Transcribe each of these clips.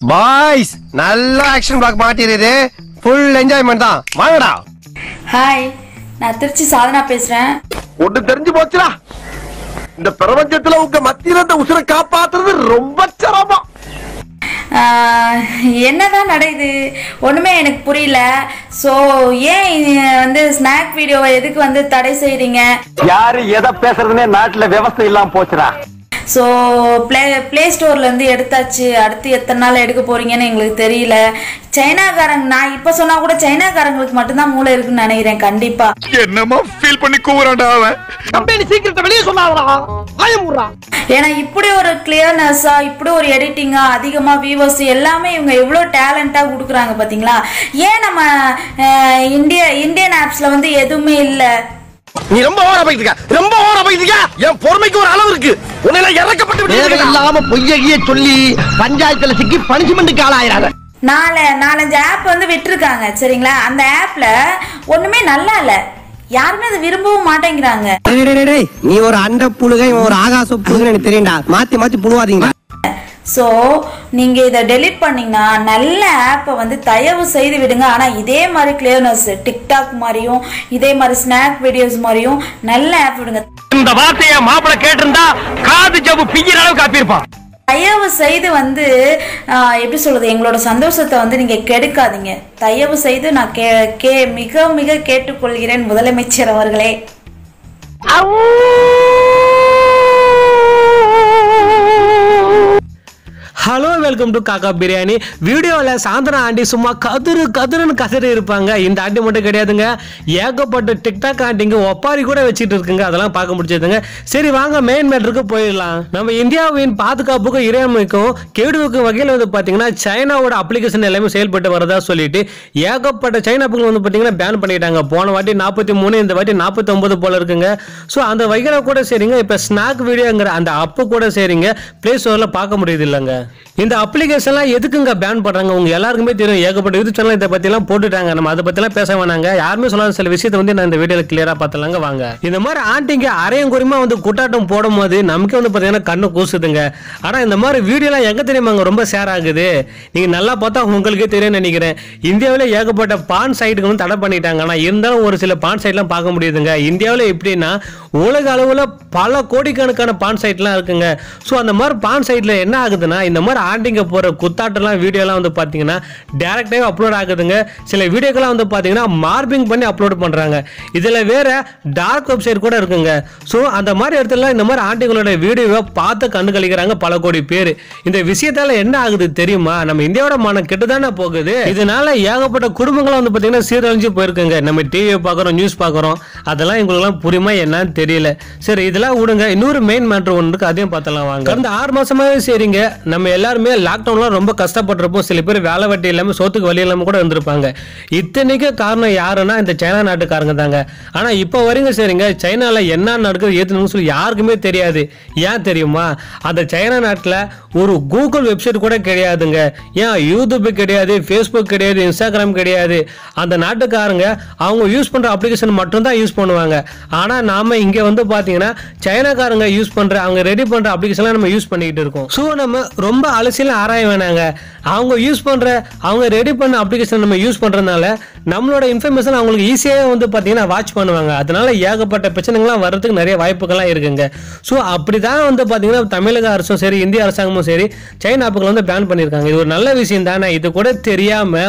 boys நல்ல action block மாட்டிருது full enjoyment தான் வாங்கடா ஹாய் நான் திருச்சி சாதனா பேசுறேன் ஒண்ணு தெரிஞ்சு போச்சுடா இந்த பிரபஞ்சத்துல உங்க மத்தியில இந்த உசுரை காப்பாத்துறது ரொம்ப சிரமம் ஆஹ், என்னதான் நடக்குது ஒண்ணுமே எனக்கு புரியல ஸோ ஏன் இது வந்து ஸ்நாக் வீடியோவை எதுக்கு வந்து தடை செய்றீங்க யாரு எதை பேசுறதுன்னே நாட்டுல விவசாயம் இல்லாம போச்சுடா ஸோ ப்ளே ப்ளே ஸ்டோர்லேருந்து எடுத்தாச்சு அடுத்து எத்தனை நாள் எடுக்க போறீங்கன்னு எங்களுக்கு தெரியல சைனாக்காரங்க நான் இப்போ சொன்னா கூட சைனாக்காரங்களுக்கு மட்டும்தான் மூளை இருக்குன்னு நினைக்கிறேன் கண்டிப்பா என்னமா ஃபீல் பண்ணி கூவுறான்டா அவன் கம்பெனி சீக்கிரத்தை வெளியே சொல்லாதடா பயமுறா ஏன்னா இப்படி ஒரு கிளியர்னஸா இப்படி ஒரு எடிட்டிங்கா அதிகமா வியூவர்ஸ் எல்லாமே இவங்க எவ்வளோ டேலண்டா கொடுக்குறாங்க பாத்தீங்களா ஏன் நம்ம அஹ், இந்திய இந்தியன் ஆப்ஸ்ல வந்து எதுவுமே இல்லை நீ ரொம்ப ஓர போயிட்டு ரொம்ப ஓர போயிட்டு என் பொறுமைக்கு ஒரு அளவு இருக்கு உன்னை இறக்கப்பட்டு விட்டு இல்லாம பொய்யகிய சொல்லி பஞ்சாயத்துல சிக்கி பனிஷ்மெண்ட்டுக்கு ஆளாயிராத நாலு நாலஞ்சு ஆப் வந்து விட்டுருக்காங்க சரிங்களா அந்த ஆப்ல ஒண்ணுமே நல்லா இல்ல யாருமே அதை விரும்பவும் மாட்டேங்கிறாங்க நீ ஒரு அண்ட புழுகை இவன் ஒரு ஆகாச புழுகை எனக்கு தெரியும்டா மாத்தி மாத்தி புழுவாதீங்க ஸோ நீங்க இதை டெலீட் பண்ணீங்கன்னா நல்ல ஆப்பை வந்து தயவு செய்து விடுங்க ஆனா இதே மாதிரி கிளியர்னஸ் டிக்டாக் மாதிரியும் இதே மாதிரி ஸ்நாக் வீடியோஸ் மாதிரியும் நல்ல ஆப் விடுங்க இந்த வார்த்தைய மாப்பிள கேட்டிருந்தா காது ஜவ்வு பிய்யிற அளவுக்கு காப்பியிருப்பான் தயவு செய்து வந்து ஆஹ், எப்படி சொல்றது எங்களோட சந்தோஷத்தை வந்து நீங்க கெடுக்காதீங்க தயவு செய்து நான் கே கே மிக மிக கேட்டுக்கொள்கிறேன் முதலமைச்சர் அவர்களே ஹலோ வெல்கம் டு காக்கா பிரியாணி வீடியோவில் சாந்தனா ஆண்டி சும்மா கதிரு கதிருன்னு கதறி இருப்பாங்க இந்த ஆண்டி மட்டும் கிடையாதுங்க ஏகப்பட்ட டிக்டாக் ஆண்டிங்க ஒப்பாரி கூட வச்சுட்டு இருக்குங்க அதெல்லாம் பார்க்க முடிச்சதுங்க சரி வாங்க மெயின் மேட்டருக்கு போயிடலாம் நம்ம இந்தியாவின் பாதுகாப்புக்கும் இறையாண்மைக்கும் கேடுவுக்கும் வகையில் வந்து பார்த்தீங்கன்னா சைனாவோட அப்ளிகேஷன் எல்லாமே செயல்பட்டு வரதா சொல்லிட்டு ஏகப்பட்ட சைனா புகழ் வந்து பார்த்தீங்கன்னா பேன் பண்ணிட்டாங்க போன வாட்டி நாற்பத்தி மூணு இந்த வாட்டி நாற்பத்தி ஒன்பது போல இருக்குங்க ஸோ அந்த வகையில் கூட சரிங்க இப்போ ஸ்நாக் வீடியோங்கிற அந்த அப்பு கூட சரிங்க ப்ளே ஸ்டோரில் பார்க்க முடியுது இல்லைங்க இந்த அப்ளிகேஷன்லாம் எதுக்குங்க பேன் பண்றாங்க உங்க எல்லாருக்குமே தெரியும் ஏகப்பட்ட யூடியூப் சேனல் இதை பத்திலாம் போட்டுட்டாங்க நம்ம அதை பத்திலாம் பேச வேணாங்க யாருமே சொல்லாத சில விஷயத்தை வந்து நான் இந்த வீடியோல கிளியரா பார்த்தலாங்க வாங்க இந்த மாதிரி ஆண்டிங்க அரையும் குறையுமா வந்து குட்டாட்டம் போடும்போது நமக்கே வந்து பாத்தீங்கன்னா கண்ணு கூசுதுங்க ஆனா இந்த மாதிரி வீடியோலாம் எங்க தெரியுமாங்க ரொம்ப ஷேர் ஆகுது நீங்க நல்லா பார்த்தா உங்களுக்கே தெரியும்னு நினைக்கிறேன் இந்தியாவில் ஏகப்பட்ட பான் சைட்டுக்கு வந்து தடை பண்ணிட்டாங்க ஆனா இருந்தாலும் ஒரு சில பான் சைட்லாம் பார்க்க முடியுதுங்க இந்தியாவில் எப்படின்னா உலக அளவில் பல கோடிக்கணக்கான பான் சைட்லாம் இருக்குங்க ஸோ அந்த மாதிரி பான் சைட்டில் என்ன ஆகுதுன்னா இந்த மாதிரி ஆண்டிங்க போகிற குத்தாட்டெல்லாம் வீடியோலாம் வந்து பார்த்தீங்கன்னா டேரெக்டாகவே அப்லோட் ஆகுதுங்க சில வீடியோக்கெல்லாம் வந்து பார்த்தீங்கன்னா மார்பிங் பண்ணி அப்லோட் பண்ணுறாங்க இதில் வேற டார்க் வெப்சைட் கூட இருக்குங்க ஸோ அந்த மாதிரி இடத்துல இந்த மாதிரி ஆண்டிங்களோட வீடியோவை பார்த்து கண்டு கழிக்கிறாங்க பல கோடி பேர் இந்த விஷயத்தால என்ன ஆகுது தெரியுமா நம்ம இந்தியாவோட மனம் கெட்டு தானே போகுது இதனால ஏகப்பட்ட குடும்பங்களும் வந்து பார்த்தீங்கன்னா சீரழிஞ்சு போயிருக்குங்க நம்ம டிவியை பார்க்குறோம் நியூஸ் பார்க்குறோம் அதெல்லாம் எங்களுக்குலாம் புரியுமா என்னன்னு தெரியல சரி இதெல்லாம் விடுங்க இன்னொரு மெயின் மேட்ரு ஒன்று இருக்கு அதையும் பார்த்தலாம் வாங்க கடந்த ஆறு மாசமாவே சரிங்க நம்ம எல்லாருமே லாக்டவுன்ல ரொம்ப கஷ்டப்பட்டிருப்போம் சில பேர் வேலை வெட்டி இல்லாம சோத்துக்கு வழி இல்லாம கூட இருந்திருப்பாங்க இத்தனைக்கு காரணம் யாருன்னா இந்த சைனா நாட்டுக்காரங்க தாங்க ஆனா இப்போ வரைங்க சரிங்க சைனால என்ன நடக்குது ஏத்துன்னு சொல்லி யாருக்குமே தெரியாது ஏன் தெரியுமா அந்த சைனா நாட்டில் ஒரு கூகுள் வெப்சைட் கூட கிடையாதுங்க ஏன் யூடியூப் கிடையாது ஃபேஸ்புக் கிடையாது இன்ஸ்டாகிராம் கிடையாது அந்த நாட்டுக்காரங்க அவங்க யூஸ் பண்ற அப்ளிகேஷன் மட்டும்தான் யூஸ் பண்ணுவாங்க ஆனா நாம இங்க வந்து பாத்தீங்கன்னா சைனாக்காரங்க யூஸ் பண்ற அவங்க ரெடி பண்ற அப்ளிகேஷன்லாம் நம்ம யூஸ் பண்ணிக்கிட்டு இருக்கோம் ஸோ நம்ம ரொம்ப அலசியில் ஆராய வேணாங்க அவங்க யூஸ் பண்ற அவங்க ரெடி பண்ண அப்ளிகேஷன் நம்ம யூஸ் பண்றதுனால நம்மளோட இன்ஃபர்மேஷன் அவங்களுக்கு ஈஸியாக வந்து பார்த்தீங்கன்னா வாட்ச் பண்ணுவாங்க அதனால ஏகப்பட்ட பிரச்சனைகள்லாம் வர்றதுக்கு நிறைய வாய்ப்புகள்லாம் இருக்குங்க ஸோ அப்படி தான் வந்து பார்த்தீங்கன்னா தமிழக அரசும் சரி இந்திய அரசாங்கமும் சரி சைனா ஆப்புகளை வந்து பேன் பண்ணியிருக்காங்க இது ஒரு நல்ல விஷயம் தானே இது கூட தெரியாம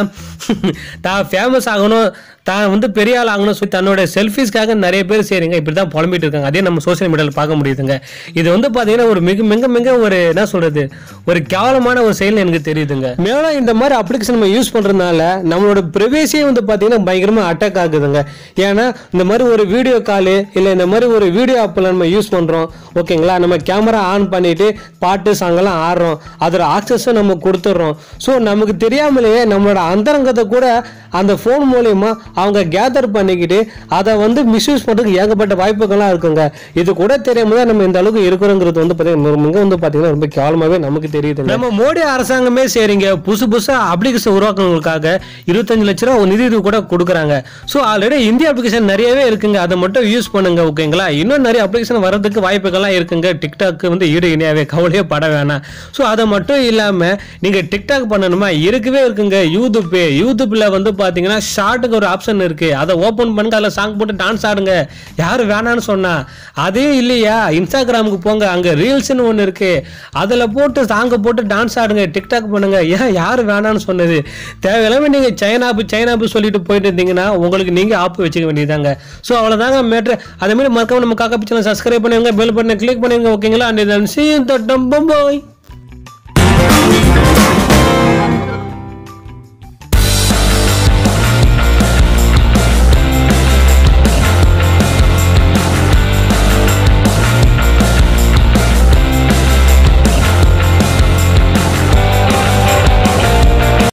தான் ஃபேமஸ் ஆகணும் தான் வந்து பெரிய ஆள் ஆகணும் சொல்லி தன்னோட செல்ஃபிஸ்க்காக நிறைய பேர் சரிங்க இப்படி தான் புலம்பிட்டு இருக்காங்க அதே நம்ம சோஷியல் மீடியாவில் பார்க்க முடியுதுங்க இது வந்து பார்த்தீங்கன்னா ஒரு மிக மிக மிக ஒரு என்ன சொல்றது ஒரு கேவலமான ஒரு செயல் எனக்கு தெரியுதுங்க மேலும் இந்த மாதிரி அப்ளிகேஷன் நம்ம யூஸ் பண்றதுனால நம்மளோட ப்ரைவேசியே வந்து பார்த்தீங்கன்னா பயங்கரமா அட்டாக் ஆகுதுங்க ஏன்னா இந்த மாதிரி ஒரு வீடியோ காலு இல்லை இந்த மாதிரி ஒரு வீடியோ ஆப்பில் நம்ம யூஸ் பண்றோம் ஓகேங்களா நம்ம கேமரா ஆன் பண்ணிட்டு பாட்டு சாங்கெல்லாம் ஆடுறோம் அதோட ஆக்சஸும் நம்ம கொடுத்துட்றோம் ஸோ நமக்கு தெரியாமலேயே நம்மளோட அந்தரங்கத்தை கூட அந்த ஃபோன் மூலயமா அவங்க கேதர் பண்ணிக்கிட்டு அதை வந்து மிஸ்யூஸ் பண்ணுறதுக்கு ஏகப்பட்ட வாய்ப்புகள்லாம் இருக்குங்க இது கூட தெரியாம தான் நம்ம இந்த அளவுக்கு இருக்கிறோங்கிறது வந்து பார்த்தீங்கன்னா மிக வந்து பார்த்தீங்கன்னா ரொம்ப கேவலமாகவே நமக்கு தெரியுது நம்ம மோடி அரசாங்கமே சரிங்க புதுசு புதுசாக அப்ளிகேஷன் உருவாக்குறவங்களுக்காக இருபத்தஞ்சு லட்ச ரூபா நிதி முன்னுரிவு கூட கொடுக்குறாங்க ஸோ ஆல்ரெடி இந்திய அப்ளிகேஷன் நிறையவே இருக்குங்க அதை மட்டும் யூஸ் பண்ணுங்க ஓகேங்களா இன்னும் நிறைய அப்ளிகேஷன் வரதுக்கு வாய்ப்புகள்லாம் இருக்குங்க டிக்டாக் வந்து ஈடு இணையாவே கவலையே பட வேணாம் ஸோ அதை மட்டும் இல்லாமல் நீங்கள் டிக்டாக் பண்ணணுமா இருக்கவே இருக்குங்க யூடியூப் யூடியூப்பில் வந்து பார்த்தீங்கன்னா ஷார்ட்டுக்கு ஒரு ஆப்ஷன் இருக்குது அதை ஓப்பன் பண்ணுங்க அதில் சாங் போட்டு டான்ஸ் ஆடுங்க யார் வேணான்னு சொன்னா அதே இல்லையா இன்ஸ்டாகிராமுக்கு போங்க அங்கே ரீல்ஸ்னு ஒன்று இருக்குது அதில் போட்டு சாங்கை போட்டு டான்ஸ் ஆடுங்க டிக்டாக் பண்ணுங்க ஏன் யார் வேணான்னு சொன்னது தேவையில்லாம நீங்கள் சைனாப்பு சைனாப்பு சொல்லிட்டு போயிட்டு இருந்தீங்கன்னா உங்களுக்கு நீங்கள் ஆப்பு வச்சுக்க வேண்டியதாங்க ஸோ அவ்வளோதாங்க மேட்ரு அதே மாதிரி மறக்காம நம்ம காக்கா சேனல் சப்ஸ்கிரைப் பண்ணுங்க பெல் பட்டனை கிளிக் பண்ணுங்க ஓகேங்களா அண்ட் சி இந்த டம்பம் போய்